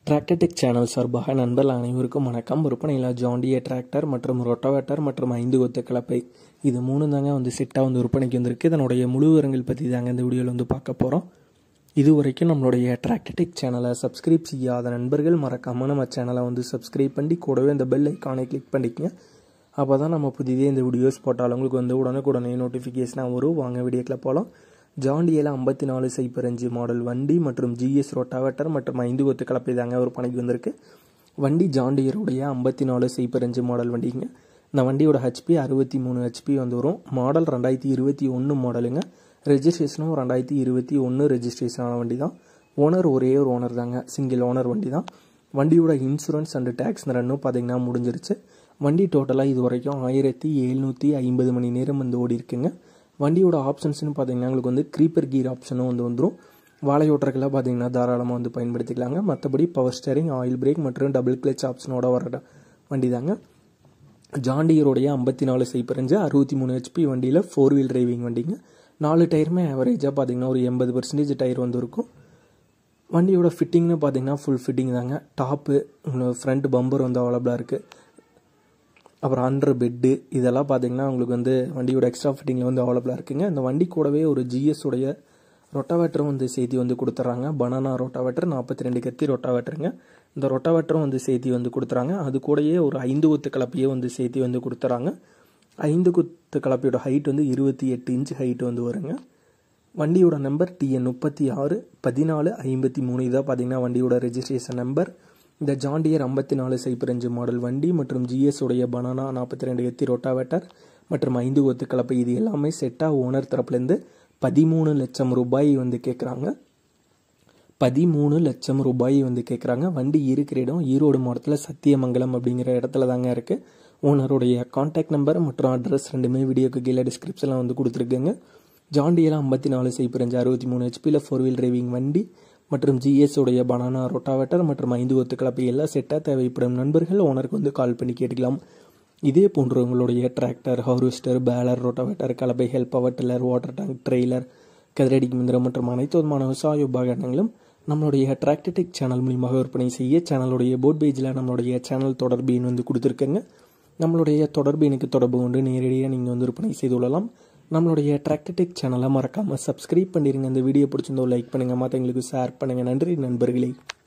Tractor Tech channel சார்பாக நண்பர்கள் அனைவருக்கும் வணக்கம் விற்பனையில் ஜாண்டிய டிராக்டர் மற்றும் ரொட்டவேட்டர் மற்றும் ஐந்து கொத்து கலப்பை இது மூணு தாங்க வந்து செட்டாக வந்து விற்பனைக்கு வந்திருக்கு இதனுடைய முழு விவரங்கள் பற்றி தாங்க இந்த வீடியோவில் வந்து பார்க்க போகிறோம் இது வரைக்கும் நம்மளுடைய டிராக்டர்டெக் சேனலை சப்ஸ்கிரைப் செய்யாத நண்பர்கள் மறக்காமல் நம்ம சேனலை வந்து சப்ஸ்கிரைப் பண்ணி கூடவே இந்த பெல் ஐக்கானை கிளிக் பண்ணிக்கங்க அப்போ தான் நம்ம புதிதே இந்த வீடியோஸ் போட்டாலும் உங்களுக்கு வந்து உடனுக்குடனே நோட்டிஃபிகேஷனாக வரும் வாங்க வீடியோக்கில் போகலாம் ஜாண்டியில் ஐம்பத்தி நாலு சைப்பர் அஞ்சு மாடல் வண்டி மற்றும் ஜிஎஸ் ரொட்டாவேட்டர் மற்றும் ஐந்து கொத்து கலப்பை தாங்க ஒரு பணிக்கு வந்திருக்கு வண்டி ஜாண்டியருடைய ஐம்பத்தி நாலு சைப்பர் அஞ்சு மாடல் வண்டிங்க இந்த வண்டியோட ஹெச்பி அறுபத்தி மூணு ஹெச்பி வந்து வரும் மாடல் ரெண்டாயிரத்தி இருபத்தி ஒன்று மாடலுங்க ரெஜிஸ்ட்ரேஷனும் ரெண்டாயிரத்தி இருபத்தி ஒன்று ரெஜிஸ்ட்ரேஷனான வண்டி தான் ஓனர் ஒரே ஒரு ஓனர் தாங்க சிங்கிள் ஓனர் வண்டி தான் வண்டியோட இன்சூரன்ஸ் அண்ட் டேக்ஸ் ரெண்டும் பார்த்தீங்கன்னா முடிஞ்சிருச்சு வண்டி டோட்டலாக இது வரைக்கும் ஆயிரத்தி எழுநூற்றி ஐம்பது மணி நேரம் வந்து ஓடி இருக்குங்க வண்டியோட ஆப்ஷன்ஸ்னு பார்த்தீங்கன்னா உங்களுக்கு வந்து க்ரீப்பர் கீர் ஆப்ஷனும் வந்து வந்துடும் வாழை ஓட்டர்களாக பார்த்தீங்கன்னா தாராளமாக வந்து பயன்படுத்திக்கலாங்க மற்றபடி பவர் ஸ்டேரிங் ஆயில் பிரேக் மற்றும் டபுள் கிளச் ஆப்ஷனோட வர வண்டி தாங்க ஜாண்டியருடைய ஐம்பத்தி நாலு சைப்பரஞ்சு அறுபத்தி மூணு ஹெச்பி வண்டியில் ஃபோர் வீல் டிரைவிங் வண்டிங்க நாலு டயருமே ஆவரேஜாக பார்த்தீங்கன்னா ஒரு எண்பது பர்சன்டேஜ் டயர் வந்து இருக்கும் வண்டியோட ஃபிட்டிங்னு பார்த்தீங்கன்னா ஃபுல் ஃபிட்டிங் தாங்க டாப்பு உங்களுக்கு ஃப்ரண்ட் பம்பர் வந்து அவைலபிளாக இருக்குது அப்புறம் அண்டர் பெட்டு இதெல்லாம் பார்த்தீங்கன்னா உங்களுக்கு வந்து வண்டியோட எக்ஸ்ட்ரா ஃபிட்டிங்கில் வந்து அவைலபிளாக இருக்குங்க இந்த வண்டி கூடவே ஒரு ஜிஎஸ் உடைய ரொட்டாவேட்டரும் வந்து சேர்த்தி வந்து கொடுத்துட்றாங்க பனானா ரொட்டாவேட்டர் நாற்பத்தி ரெண்டு கத்தி ரொட்டாவேட்டருங்க இந்த ரொட்டாவேட்டரும் வந்து சேர்த்தி வந்து கொடுத்துறாங்க அது கூடயே ஒரு ஐந்து குத்து கலப்பையே வந்து சேர்த்தி வந்து கொடுத்துறாங்க ஐந்து குத்து கலப்பையோட ஹைட் வந்து இருபத்தி எட்டு இன்ச் ஹைட் வந்து வருங்க வண்டியோட நம்பர் டிஎன் முப்பத்தி ஆறு பதினாலு ஐம்பத்தி மூணு இதாக பார்த்தீங்கன்னா வண்டியோட ரெஜிஸ்ட்ரேஷன் நம்பர் இந்த ஜாண்டியர் ஐம்பத்தி நாலு சைப்பர் அஞ்சு மாடல் வண்டி மற்றும் ஜிஎஸ் உடைய பனானா நாற்பத்தி ரெண்டு எத்தி ரொட்டாவேட்டர் மற்றும் ஐந்து ஒத்து கலப்பை இது எல்லாமே செட்டாக ஓனர் தரப்புலேருந்து பதிமூணு லட்சம் ரூபாய் வந்து கேட்குறாங்க பதிமூணு லட்சம் ரூபாய் வந்து கேட்குறாங்க வண்டி இருக்கிற இடம் ஈரோடு மாவட்டத்தில் சத்தியமங்கலம் அப்படிங்கிற இடத்துல தாங்க இருக்குது ஓனருடைய கான்டாக்ட் நம்பர் மற்றும் அட்ரஸ் ரெண்டுமே வீடியோக்கு கீழே டிஸ்கிரிப்ஷனில் வந்து கொடுத்துருக்குங்க ஜாண்டியில் ஐம்பத்தி நாலு சைப்பர் அஞ்சு அறுபத்தி மூணு ஹெச்பியில் ஃபோர் வீல் டிரைவிங் வண்டி மற்றும் ஜிஎஸ் உடைய பனானா ரொட்டாவேட்டர் மற்றும் ஐந்து ஒத்து கலப்பை எல்லாம் செட்டாக தேவைப்படும் நண்பர்கள் ஓனருக்கு வந்து கால் பண்ணி கேட்டுக்கலாம் இதே போன்ற உங்களுடைய டிராக்டர் ஹார்வெஸ்டர் பேலர் ரொட்டாவேட்டர் கலப்பைகள் power tiller water tank trailer கதிரடி மிந்திரம் மற்றும் அனைத்து விதமான விவசாய உபகரணங்களும் நம்மளுடைய டிராக்டர்டெக் சேனல் மூலியமாக விற்பனை செய்ய சேனலுடைய போர்ட் பேஜில் நம்மளுடைய சேனல் தொடர்பு எண் வந்து கொடுத்துருக்கேங்க நம்மளுடைய தொடர்பு எனக்கு தொடர்பு கொண்டு நேரடியாக நீங்கள் வந்து விற்பனை செய்து கொள்ளலாம் நம்மளுடைய டிராக்டர்டெக் சேனலை மறக்காமல் சப்ஸ்கிரைப் பண்ணிடுங்க இந்த வீடியோ பிடிச்சிருந்தோ லைக் பண்ணுங்கள் மற்றவங்களுக்கு ஷேர் பண்ணுங்கள் நன்றி நண்பர்களே